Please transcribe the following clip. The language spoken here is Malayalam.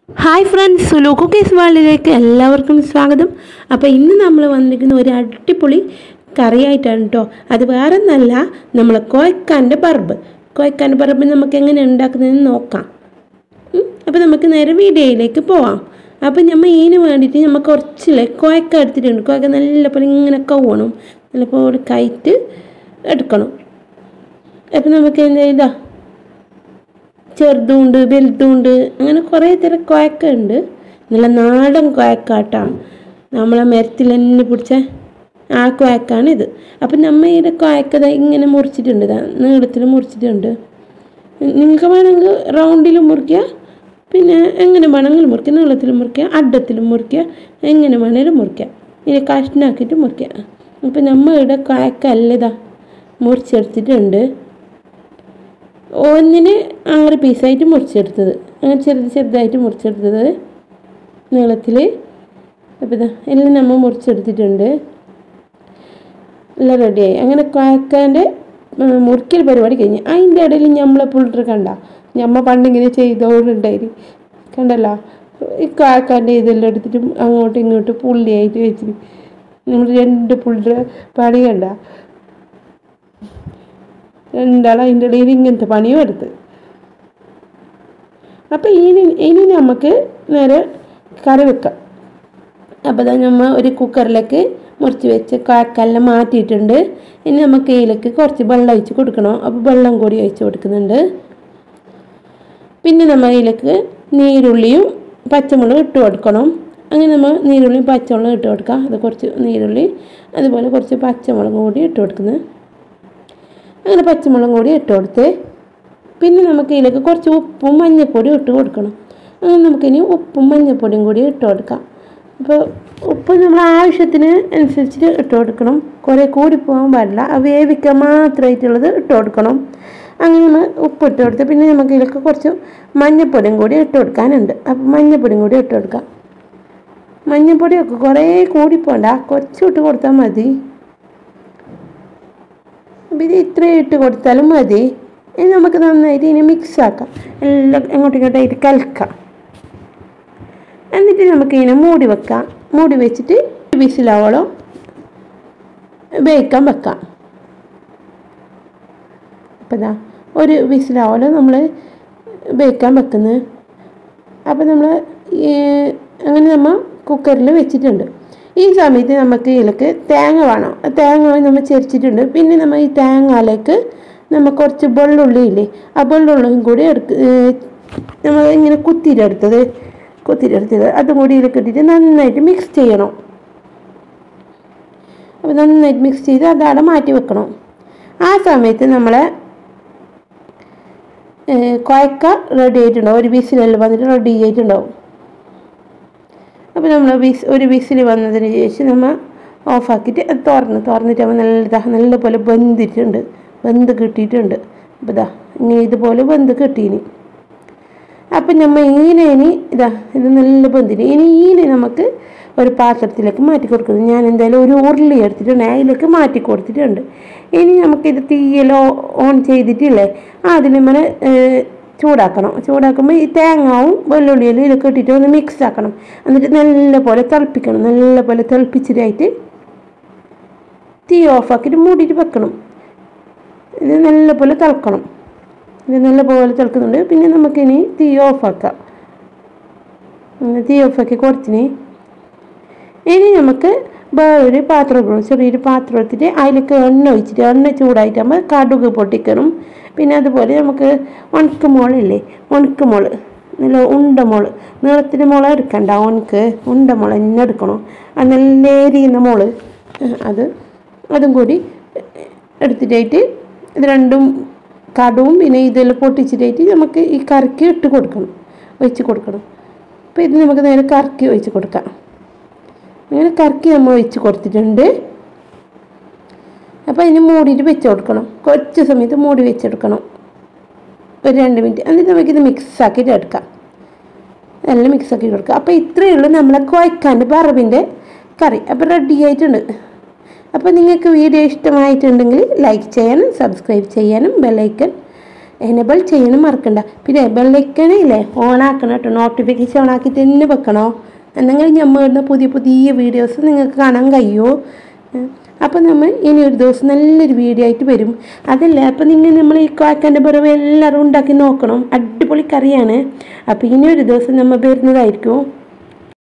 ഹായ് ഫ്രണ്ട്സ് സുലു കുക്കീസ് വേൾഡിലേക്ക് എല്ലാവർക്കും സ്വാഗതം അപ്പോൾ ഇന്ന് നമ്മൾ വന്നിരിക്കുന്ന ഒരു അടിപൊളി കറിയായിട്ടാണ് കേട്ടോ അത് വേറെ ഒന്നല്ല നമ്മൾ കോയക്കാൻ്റെ പറമ്പ് കോയക്കാൻ്റെ പറമ്പ് നമുക്ക് എങ്ങനെ ഉണ്ടാക്കുന്നതെന്ന് നോക്കാം ഉം, അപ്പോൾ നമുക്ക് നേരെ വീഡിയോയിലേക്ക് പോവാം അപ്പോൾ നമ്മൾ ഇതിന് വേണ്ടിയിട്ട് നമ്മൾ കുറച്ചില്ലേ കോയക്ക എടുത്തിട്ടുണ്ട് കോയക്ക നല്ല പോലെ ഇങ്ങനെ കവണം നല്ല പോലെ കയറ്റ് എടുക്കണം അപ്പോൾ നമുക്ക് എന്താ ഇതാ ചെറുതുണ്ട് വലുതുണ്ട് അങ്ങനെ കുറേ തരം കുഴക്ക ഉണ്ട് നല്ല നാടൻ കുഴക്കാട്ടാ നമ്മളെ മരത്തിൽ തന്നെ പിടിച്ച ആ കുഴക്കാണ് ഇത് അപ്പം നമ്മൾ ഇതിൻ്റെ കുഴക്കത ഇങ്ങനെ മുറിച്ചിട്ടുണ്ട് ദാ നീളത്തിൽ മുറിച്ചിട്ടുണ്ട് നിങ്ങൾക്ക് വേണമെങ്കിൽ റൗണ്ടിൽ മുറിക്കുക പിന്നെ എങ്ങനെ വേണമെങ്കിലും മുറിക്കുക നീളത്തിൽ മുറിക്കുക അഡത്തിൽ മുറിക്കുക എങ്ങനെ വേണേലും മുറിക്കുക ഇനി കഷ്ണാക്കിയിട്ട് മുറിക്കുക അപ്പം നമ്മൾ ഇവിടെ കുഴക്കല്ല ഇതാ മുറിച്ചെടുത്തിട്ടുണ്ട് ഒന്നിന് ആറ് പീസായിട്ട് മുറിച്ചെടുത്തത് അങ്ങനെ ചെറുത് ചെറുതായിട്ട് മുറിച്ചെടുത്തത് നീളത്തിൽ അപ്പോൾ ഇതാ എല്ലാം നമ്മൾ മുറിച്ചെടുത്തിട്ടുണ്ട് എല്ലാം റെഡിയായി അങ്ങനെ കുഴക്കാൻ്റെ മുറിക്കൽ പരിപാടി കഴിഞ്ഞ് അതിൻ്റെ ഇടയിൽ നമ്മളെ പുള്ളർ കണ്ട ഞമ്മ പണ്ടിങ്ങനെ ചെയ്തോണ്ടുണ്ടായി കണ്ടല്ലോ ഈ കാക്കാൻ്റെ ഇതെല്ലാം എടുത്തിട്ട് അങ്ങോട്ടും ഇങ്ങോട്ടും പുള്ളിയായിട്ട് വെച്ചിട്ട് നമ്മൾ രണ്ട് പുള്ളർ പണി കണ്ട രണ്ടാൾ അതിൻ്റെ ഇടയിൽ ഇങ്ങനത്തെ പണിയും എടുത്ത് അപ്പം ഇനി ഇനി നമുക്ക് നേരെ കറി വെക്കാം അപ്പോൾ ഇതാ നമ്മൾ ഒരു കുക്കറിലേക്ക് മുറിച്ച് വെച്ച് കാക്കെല്ലാം മാറ്റിയിട്ടുണ്ട് ഇനി നമുക്ക് ഇതിലേക്ക് കുറച്ച് വെള്ളം ഒഴിച്ച് കൊടുക്കണം അപ്പോൾ വെള്ളം കൂടി ഒഴിച്ച് കൊടുക്കുന്നുണ്ട് പിന്നെ നമ്മൾ ഇതിലേക്ക് നീരുള്ളിയും പച്ചമുളകും ഇട്ട് കൊടുക്കണം അങ്ങനെ നമ്മൾ നീരുള്ളിയും പച്ചമുളകും ഇട്ട് കൊടുക്കാം അത് കുറച്ച് നീരുള്ളി അതുപോലെ കുറച്ച് പച്ചമുളകും കൂടി ഇട്ട് കൊടുക്കുന്നത് അങ്ങനെ പച്ചമുളകും കൂടി ഇട്ട് കൊടുത്ത് പിന്നെ നമുക്ക് ഇതിലേക്ക് കുറച്ച് ഉപ്പും മഞ്ഞൾപ്പൊടിയും ഇട്ട് കൊടുക്കണം അങ്ങനെ നമുക്കിനി ഉപ്പും മഞ്ഞൾപ്പൊടിയും കൂടി ഇട്ട് കൊടുക്കാം അപ്പോൾ ഉപ്പ് നമ്മൾ ആവശ്യത്തിന് അനുസരിച്ചിട്ട് ഇട്ട് കൊടുക്കണം കുറേ കൂടി പോകാൻ പാടില്ല അത് വേവിക്കാൻ മാത്രമായിട്ടുള്ളത് ഇട്ട് കൊടുക്കണം അങ്ങനെ നമ്മൾ ഉപ്പ് ഇട്ട് കൊടുത്ത് പിന്നെ നമുക്ക് ഇതിലേക്ക് കുറച്ച് മഞ്ഞൾപ്പൊടിയും കൂടി ഇട്ട് കൊടുക്കാനുണ്ട് അപ്പോൾ മഞ്ഞൾപ്പൊടിയും കൂടി ഇട്ട് കൊടുക്കാം മഞ്ഞൾപ്പൊടിയൊക്കെ കുറേ കൂടി പോകണ്ട കുറച്ച് ഇട്ട് കൊടുത്താൽ മതി അപ്പം ഇത് ഇത്രയും ഇട്ട് കൊടുത്താലും മതി ഇനി നമുക്ക് നന്നായിട്ട് ഇനി മിക്സ് ആക്കാം എല്ലാം അങ്ങോട്ടും ഇങ്ങോട്ടായിട്ട് കലക്കാം എന്നിട്ട് നമുക്ക് ഇതിനെ മൂടി വെക്കാം മൂടി വെച്ചിട്ട് വിസിലാവോളം വേവിക്കാൻ വെക്കാം അപ്പം ഇതാ ഒരു വിസിലാവോളം നമ്മൾ വേവിക്കാൻ വെക്കുന്നത് അപ്പം നമ്മൾ അങ്ങനെ നമ്മൾ കുക്കറിൽ വെച്ചിട്ടുണ്ട് ഈ സമയത്ത് നമുക്ക് ഇതിലേക്ക് തേങ്ങ വേണം ആ തേങ്ങ നമ്മൾ ചെരിച്ചിട്ടുണ്ട് പിന്നെ നമ്മൾ ഈ തേങ്ങയിലേക്ക് നമ്മൾ കുറച്ച് വെള്ളുള്ളി ഇല്ലേ ആ വെള്ളുള്ളിയും കൂടി എടുക്ക് നമ്മൾ ഇങ്ങനെ കുത്തിയിട്ടെടുത്തത് കുത്തിയിട്ടെടുത്തത് അതും കൂടി ഇതിലേക്ക് ഇട്ടിട്ട് നന്നായിട്ട് മിക്സ് ചെയ്യണം അപ്പോൾ നന്നായിട്ട് മിക്സ് ചെയ്ത് അതവിടെ മാറ്റി വെക്കണം ആ സമയത്ത് നമ്മൾ കുഴക്ക റെഡി ആയിട്ടുണ്ടാവും ഒരു വിസിലെല്ലാം വന്നിട്ട് റെഡി ആയിട്ടുണ്ടാവും അപ്പോൾ നമ്മൾ വിസ് ഒരു വിസിൽ വന്നതിന് ശേഷം നമ്മൾ ഓഫാക്കിയിട്ട് അത് തുറന്ന് തുറന്നിട്ട് നമ്മൾ നല്ല ഇതാ നല്ല പോലെ വെന്തിട്ടുണ്ട് വെന്ത് കിട്ടിയിട്ടുണ്ട് അപ്പോൾ ഇതാ ഇങ്ങനെ ഇതുപോലെ വെന്ത് കിട്ടീനി അപ്പം നമ്മൾ ഈനെ ഇനി ഇതാ ഇത് നല്ല വെന്തിന് ഇനി ഈനെ നമുക്ക് ഒരു പാത്രത്തിലേക്ക് മാറ്റി കൊടുക്കുന്നത് ഞാൻ എന്തായാലും ഒരു ഉരുളി എടുത്തിട്ടുണ്ട് അതിലേക്ക് മാറ്റി കൊടുത്തിട്ടുണ്ട് ഇനി നമുക്കിത് തീയലോ ഓൺ ചെയ്തിട്ടില്ലേ അതിൽ നമ്മൾ ചൂടാക്കണം ചൂടാക്കുമ്പോൾ ഈ തേങ്ങാവും വെള്ളുള്ളിയെല്ലാം ഇതിലൊക്കെ ഇട്ടിട്ട് ഒന്ന് മിക്സ് ആക്കണം എന്നിട്ട് നല്ല പോലെ തിളപ്പിക്കണം നല്ല പോലെ തിളപ്പിച്ചിട്ടായിട്ട് തീ ഓഫാക്കിയിട്ട് മൂടിയിട്ട് വെക്കണം ഇത് നല്ല പോലെ തിളക്കണം ഇത് നല്ല പോലെ തിളക്കുന്നുണ്ട് പിന്നെ നമുക്കിനി തീ ഓഫാക്കാം തീ ഓഫാക്കി കുറച്ചിന് ഇനി നമുക്ക് വേറൊരു പാത്രം എടുക്കണം ചെറിയൊരു പാത്രം എടുത്തിട്ട് അതിലേക്ക് എണ്ണ ഒഴിച്ചിട്ട് എണ്ണ ചൂടായിട്ടാകുമ്പോൾ കടുക് പൊട്ടിക്കണം പിന്നെ അതുപോലെ നമുക്ക് ഉണക്കമുളയില്ലേ ഉണക്കമുള് നല്ല ഉണ്ടമുള് നീളത്തിന് മുള എടുക്കണ്ട ഉണക്ക് ഉണ്ടമുള തന്നെ എടുക്കണം അത് നല്ല എരിയുന്ന മുള് അത് അതും കൂടി എടുത്തിട്ടായിട്ട് ഇത് രണ്ടും കടുവും പിന്നെ ഇതെല്ലാം പൊട്ടിച്ചിട്ടായിട്ട് നമുക്ക് ഈ കറിക്ക് ഇട്ട് കൊടുക്കണം ഒഴിച്ച് കൊടുക്കണം അപ്പോൾ ഇത് നമുക്ക് നേരെ കറക്കി ഒഴിച്ച് കൊടുക്കാം അങ്ങനെ കറക്കി നമ്മൾ ഒഴിച്ച് കൊടുത്തിട്ടുണ്ട് അപ്പോൾ അതിന് മൂടിയിട്ട് വെച്ച് കൊടുക്കണം കുറച്ച് സമയത്ത് മൂടി വെച്ചെടുക്കണം ഒരു രണ്ട് മിനിറ്റ് എന്നിട്ട് നമുക്കിത് മിക്സ് ആക്കിയിട്ട് എടുക്കാം എല്ലാം മിക്സ് ആക്കി കൊടുക്കുക അപ്പോൾ ഇത്രയേ ഉള്ളൂ നമ്മളെ കുഴക്കാൻ്റെ പറമ്പിൻ്റെ കറി അപ്പോൾ റെഡി ആയിട്ടുണ്ട് അപ്പോൾ നിങ്ങൾക്ക് വീഡിയോ ഇഷ്ടമായിട്ടുണ്ടെങ്കിൽ ലൈക്ക് ചെയ്യാനും സബ്സ്ക്രൈബ് ചെയ്യാനും ബെല്ലൈക്കൻ എനബിൾ ചെയ്യണം മറക്കണ്ട പിന്നെ ബെല്ലൈക്കനെ ഇല്ലേ ഓൺ ആക്കണം കേട്ടോ നോട്ടിഫിക്കേഷൻ ഓൺ ആക്കിയിട്ട് തന്നെ വെക്കണോ എന്തെങ്കിലും നമ്മൾ ഇടുന്ന പുതിയ പുതിയ വീഡിയോസ് നിങ്ങൾക്ക് കാണാൻ കഴിയുമോ അപ്പം നമ്മൾ ഇനി ഒരു ദിവസം നല്ലൊരു വീഡിയോ ആയിട്ട് വരും അതല്ലേ അപ്പം നിങ്ങൾ നമ്മൾ ഈ കാക്കൻ്റെ പുറമെ എല്ലാവരും ഉണ്ടാക്കി നോക്കണം അടിപൊളി കറിയാണ് അപ്പം ഇനി ഒരു ദിവസം നമ്മൾ വരുന്നതായിരിക്കും